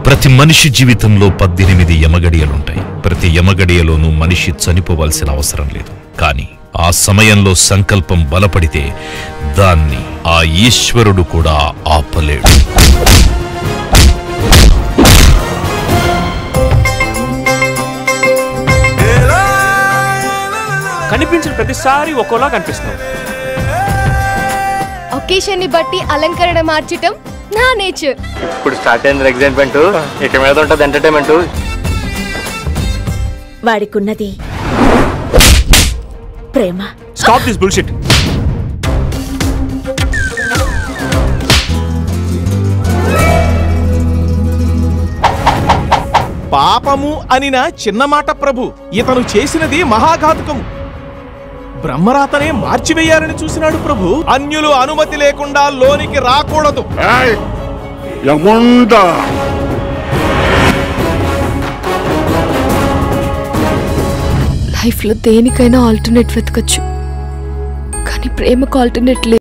ప్రతి మనిషి జీవితంలో పద్దెనిమిది యమగడియలుంటాయి ప్రతి యమగడియలోనూ మనిషి చనిపోవాల్సిన అవసరం లేదు కానీ ఆ సమయంలో సంకల్పం బలపడితే దాన్ని ఆ ఈశ్వరుడు కూడా ఆపలేడు కనిపించిన ప్రతిసారి ఒక్కోలా కనిపిస్తున్నావు ఒకేషన్ ని బట్టి అలంకరణ మార్చటం నా నేచర్ ఇప్పుడు స్టార్ట్ అయింది ఎగ్జైట్మెంట్ ఇక మీద ఉంటుంది ఎంటర్టైన్మెంట్ వాడికున్నది ప్రేమ స్టాప్ దిస్ బుల్షిట్ పాపము అనిన చిన్న మాట ప్రభు ఇతను చేసినది మహాఘాతుకము బ్రహ్మరాతనే మార్చివేయాలని చూసినాడు ప్రభు అన్యులు అనుమతి లేకుండా లోనికి రాకూడదు యముండా లైఫ్ లో దేనికైనా ఆల్టర్నేట్ వెతకచ్చు కానీ ప్రేమకు ఆల్టర్నేట్ లేదు